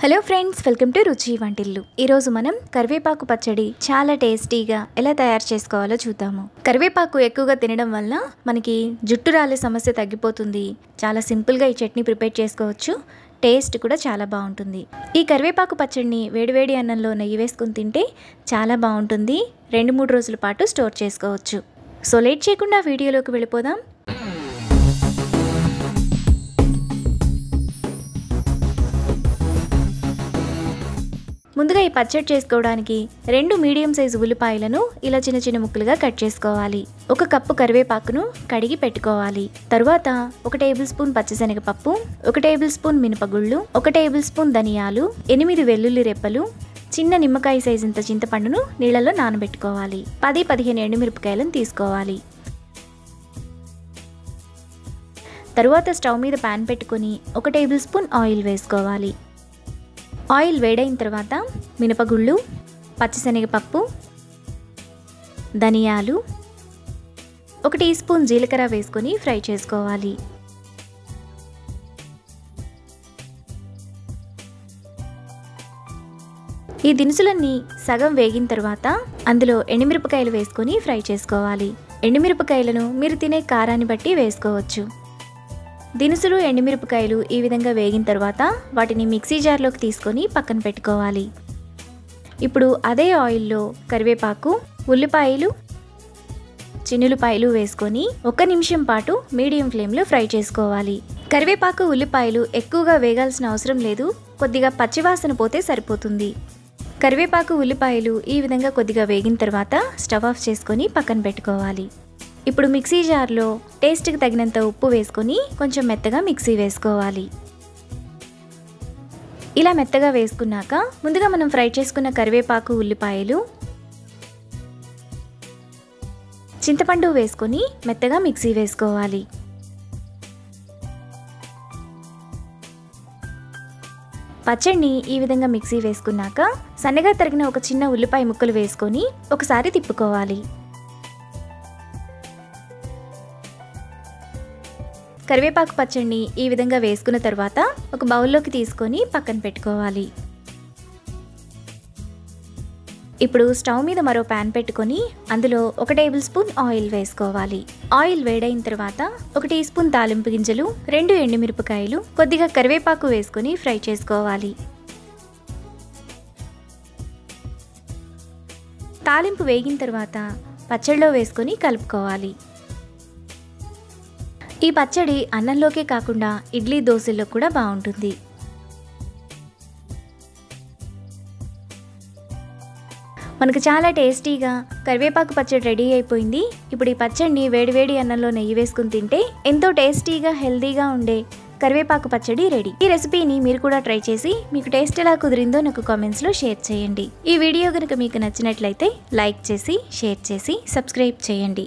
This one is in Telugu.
హలో ఫ్రెండ్స్ వెల్కమ్ టు రుచి వంటిల్లు ఈరోజు మనం కరివేపాకు పచ్చడి చాలా టేస్టీగా ఎలా తయారు చేసుకోవాలో చూద్దాము కరివేపాకు ఎక్కువగా తినడం వల్ల మనకి జుట్టు రాలే సమస్య తగ్గిపోతుంది చాలా సింపుల్గా ఈ చట్నీ ప్రిపేర్ చేసుకోవచ్చు టేస్ట్ కూడా చాలా బాగుంటుంది ఈ కరివేపాకు పచ్చడిని వేడివేడి అన్నంలో నెయ్యి వేసుకుని తింటే చాలా బాగుంటుంది రెండు మూడు రోజుల పాటు స్టోర్ చేసుకోవచ్చు సో లేట్ చేయకుండా వీడియోలోకి వెళ్ళిపోదాం ముందుగా ఈ పచ్చడి చేసుకోవడానికి రెండు మీడియం సైజు ఉల్లిపాయలను ఇలా చిన్న చిన్న ముక్కలుగా కట్ చేసుకోవాలి ఒక కప్పు కరివేపాకును కడిగి పెట్టుకోవాలి తరువాత ఒక టేబుల్ స్పూన్ పచ్చిశనగపప్పు ఒక టేబుల్ స్పూన్ మినపగుళ్ళు ఒక టేబుల్ స్పూన్ ధనియాలు ఎనిమిది వెల్లుల్లి రెప్పలు చిన్న నిమ్మకాయ సైజంత చింతపండును నీళ్ళలో నానబెట్టుకోవాలి పది పదిహేను ఎండుమిరపకాయలను తీసుకోవాలి తరువాత స్టవ్ మీద పాన్ పెట్టుకొని ఒక టేబుల్ స్పూన్ ఆయిల్ వేసుకోవాలి ఆయిల్ వేడైన తర్వాత మినపగుళ్ళు పచ్చిశనగపప్పు ధనియాలు ఒక టీ స్పూన్ జీలకర్ర వేసుకొని ఫ్రై చేసుకోవాలి ఈ దినుసులన్నీ సగం వేగిన తర్వాత అందులో ఎండుమిరపకాయలు వేసుకొని ఫ్రై చేసుకోవాలి ఎండుమిరపకాయలను మీరు తినే కారాన్ని బట్టి వేసుకోవచ్చు దినుసులు ఎండుమిరపకాయలు ఈ విధంగా వేగిన తర్వాత వాటిని మిక్సీ జార్లోకి తీసుకొని పక్కన పెట్టుకోవాలి ఇప్పుడు అదే ఆయిల్లో కరివేపాకు ఉల్లిపాయలు చిన్నులపాయలు వేసుకొని ఒక నిమిషం పాటు మీడియం ఫ్లేమ్లో ఫ్రై చేసుకోవాలి కరివేపాకు ఉల్లిపాయలు ఎక్కువగా వేగాల్సిన అవసరం లేదు కొద్దిగా పచ్చివాసన పోతే సరిపోతుంది కరివేపాకు ఉల్లిపాయలు ఈ విధంగా కొద్దిగా వేగిన తర్వాత స్టవ్ ఆఫ్ చేసుకొని పక్కన పెట్టుకోవాలి ఇప్పుడు మిక్సీ జార్లో టేస్ట్కి తగినంత ఉప్పు వేసుకొని కొంచెం మెత్తగా మిక్సీ వేసుకోవాలి ఇలా మెత్తగా వేసుకున్నాక ముందుగా మనం ఫ్రై చేసుకున్న కరివేపాకు ఉల్లిపాయలు చింతపండు వేసుకొని మెత్తగా మిక్సీ వేసుకోవాలి పచ్చడిని ఈ విధంగా మిక్సీ వేసుకున్నాక సన్నగా తరిగిన ఒక చిన్న ఉల్లిపాయ ముక్కలు వేసుకొని ఒకసారి తిప్పుకోవాలి కరివేపాకు పచ్చడిని ఈ విధంగా వేసుకున్న తర్వాత ఒక బౌల్లోకి తీసుకొని పక్కన పెట్టుకోవాలి ఇప్పుడు స్టవ్ మీద మరో ప్యాన్ పెట్టుకొని అందులో ఒక టేబుల్ స్పూన్ ఆయిల్ వేసుకోవాలి ఆయిల్ వేడైన తర్వాత ఒక టీ స్పూన్ తాలింపు గింజలు రెండు ఎండుమిరపకాయలు కొద్దిగా కరివేపాకు వేసుకొని ఫ్రై చేసుకోవాలి తాలింపు వేగిన తర్వాత పచ్చడిలో వేసుకొని కలుపుకోవాలి ఈ పచ్చడి అన్నంలోకే కాకుండా ఇడ్లీ దోశల్లో కూడా బాగుంటుంది మనకు చాలా టేస్టీగా కరివేపాకు పచ్చడి రెడీ అయిపోయింది ఇప్పుడు ఈ పచ్చడిని వేడివేడి అన్నంలో నెయ్యి వేసుకుని తింటే ఎంతో టేస్టీగా హెల్తీగా ఉండే కరివేపాకు పచ్చడి రెడీ ఈ రెసిపీని మీరు కూడా ట్రై చేసి మీకు టేస్ట్ ఎలా కుదిరిందో నాకు కామెంట్స్లో షేర్ చేయండి ఈ వీడియో కనుక మీకు నచ్చినట్లయితే లైక్ చేసి షేర్ చేసి సబ్స్క్రైబ్ చేయండి